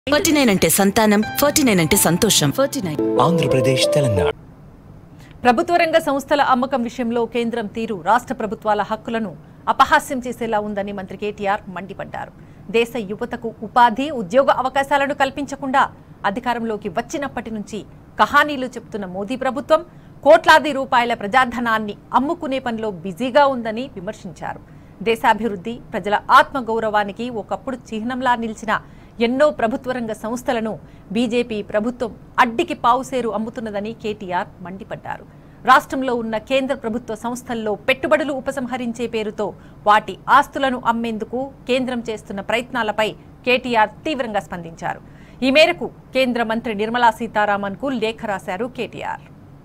forty nine అంటే సంతానం forty nine అంటే సంతోషం ఫార్టీ నైన్ ఆంధ్రప్రదేశ్ తెలంగాణ ప్రభుత్వ రంగ సంస్థల అమ్మకం విషయంలో కేంద్రం తీరు రాష్ట్ర ప్రభుత్వాల హక్కులను అపహాస్యం చేసేలా ఉందని మంత్రి కేటీఆర్ మండిపడ్డారు దేశ యువతకు ఉపాధి ఉద్యోగ అవకాశాలను కల్పించకుండా అధికారంలోకి వచ్చినప్పటి నుంచి కహానీలు చెప్తున్న మోదీ ప్రభుత్వం కోట్లాది రూపాయల ప్రజాధనాన్ని అమ్ముకునే పనిలో బిజీగా ఉందని విమర్శించారు దేశాభివృద్ధి ప్రజల ఆత్మగౌరవానికి ఒకప్పుడు చిహ్నంలా నిలిచిన ఎన్నో ప్రభుత్వ రంగ సంస్థలను బీజేపీ ప్రభుత్వం అడ్డికి పావుసేరు అమ్ముతున్నదని కేటీఆర్ మండిపడ్డారు రాష్ట్రంలో ఉన్న కేంద్ర ప్రభుత్వ సంస్థల్లో పెట్టుబడులు ఉపసంహరించే పేరుతో వాటి ఆస్తులను అమ్మేందుకు కేంద్రం చేస్తున్న ప్రయత్నాలపై కేటీఆర్ తీవ్రంగా స్పందించారు ఈ మేరకు కేంద్ర మంత్రి నిర్మలా సీతారామన్ కు లేఖ రాశారు కేటీఆర్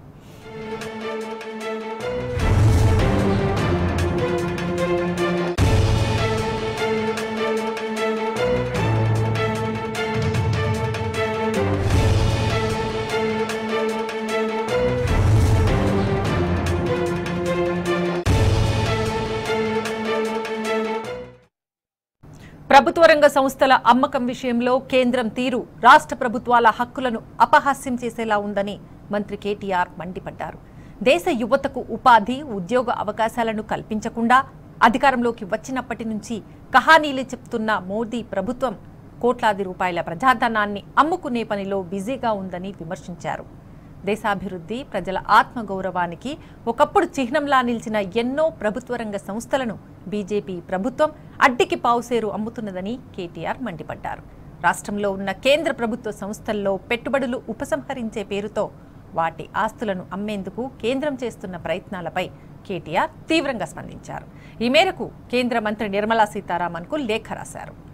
ప్రభుత్వ రంగ సంస్థల అమ్మకం విషయంలో కేంద్రం తీరు రాష్ట్ర ప్రభుత్వాల హక్కులను అపహాస్యం చేసేలా ఉందని మంత్రి కేటీఆర్ మండిపడ్డారు దేశ యువతకు ఉపాధి ఉద్యోగ అవకాశాలను కల్పించకుండా అధికారంలోకి వచ్చినప్పటి నుంచి కహానీలు చెప్తున్న మోదీ ప్రభుత్వం కోట్లాది రూపాయల ప్రజాధనాన్ని అమ్ముకునే పనిలో బిజీగా ఉందని విమర్శించారు దేశాభివృద్ధి ప్రజల ఆత్మగౌరవానికి ఒకప్పుడు చిహ్నంలా నిలిచిన ఎన్నో ప్రభుత్వ రంగ సంస్థలను బీజేపీ ప్రభుత్వం అడ్డికి పావుసేరు అమ్ముతున్నదని కేటీఆర్ మండిపడ్డారు రాష్ట్రంలో ఉన్న కేంద్ర ప్రభుత్వ సంస్థల్లో పెట్టుబడులు ఉపసంహరించే పేరుతో వాటి ఆస్తులను అమ్మేందుకు కేంద్రం చేస్తున్న ప్రయత్నాలపై కేటీఆర్ తీవ్రంగా స్పందించారు ఈ మేరకు కేంద్ర మంత్రి నిర్మలా సీతారామన్ కు లేఖ రాశారు